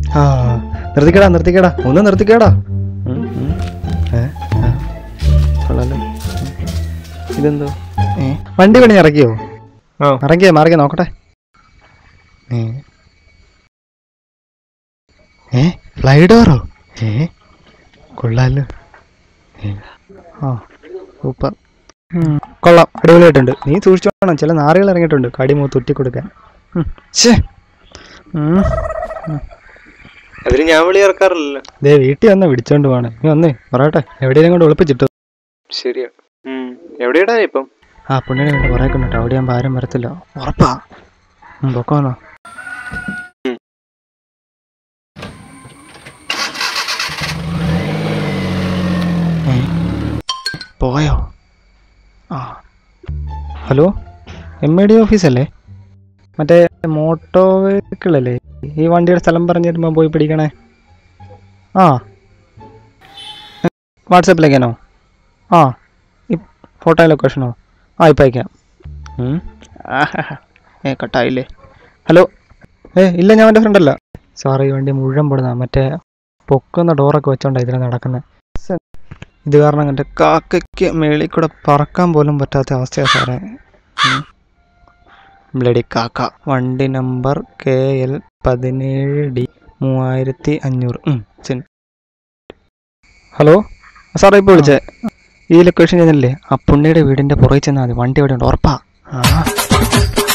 ആ നിർത്തിക്കടാ നിർത്തിക്കടാ ഒന്ന് നിർത്തിക്കടാ ഉം, ഉം. ഏ, ആ. കൊള്ളാലോ ഉം. ഇതെന്തോ ഏ വണ്ടി പണി ഇറക്കിയോ ആ ഇറങ്ങിയേ മാറിക്കേ നോക്കട്ടെ ഏ ഏ ഫ്ലൈ ഡോറോ ഏ കൊള്ളാലോ ഏ, ആ സൂപ്പർ ഉം, കൊള്ളാം അടിപൊളിയായിട്ടുണ്ട് നീ സൂക്ഷിച്ചു വേണം ചില നാറുകൾ ഇറങ്ങിയിട്ടുണ്ട് കടി മൂ തുറ്റി കൊടുക്കാൻ ഉം, ശ്ശേ. ഉം, അതിന് ഞാൻ വിളി ഇറക്കാറില്ലല്ലോ ദേ വീട്ടിൽ വന്ന് പിടിച്ചോണ്ട് പോവാണ് നീ വന്നേ പറയട്ടെ എവിടെയെങ്കിലും കൊണ്ട് ഒളിപ്പിച്ചിട്ടു ശരിയാ ഉം. എവിടെയാടാ ഇപ്പം ആ പുണ്യനെ കണ്ട് പറയക്കുന്നുണ്ട് അവിടെ ആകുമ്പോൾ ആരും വരത്തില്ല ഉറപ്പാ ഉം, പൊക്കോന്നോ ഏ? പോയോ ആ ഹലോ എം എ ഡി ഓഫീസല്ലേ മറ്റേ മോട്ടോ വെഹിക്കിൾ അല്ലേ ഈ വണ്ടിയുടെ സ്ഥലം പറഞ്ഞു തരുമ്പോൾ പോയി പിടിക്കണേ ആ വാട്സപ്പിലേക്കാണോ ആ ഈ ഫോട്ടോ ലൊക്കേഷനോ ആ ഇപ്പം അയക്കാം ഉം. ആഹാ. ഏ കട്ടായില്ലേ ഹലോ ഏ ഇല്ല ഞാൻ എൻ്റെ ഫ്രണ്ടല്ല സാറ് ഈ വണ്ടി മുഴുവൻ പെടുന്ന മറ്റേ പൊക്കുന്ന ഡോറൊക്കെ വെച്ചോണ്ടാ ഇതിനെ നടക്കുന്നത് ഇത് കാരണം എൻ്റെ കാക്കയ്ക്ക് മേളിൽ കൂടെ പറക്കാൻ പോലും പറ്റാത്ത അവസ്ഥയാണ് സാറേ ഉം. ബ്ലഡി കാക്ക വണ്ടി നമ്പർ കെ എൽ പതിനേഴ് ഡി മൂവായിരത്തി അഞ്ഞൂറ് ഉം, ശരി. ഹലോ സാറേ ഇപ്പോൾ വിളിച്ചേ ഈ ലൊക്കേഷൻ ചെന്നല്ലേ ആ പുണ്ണിയുടെ വീടിൻ്റെ പുറകിൽ ചെന്നാൽ മതി വണ്ടി അവിടെ ഉണ്ട് ഉറപ്പാ ആ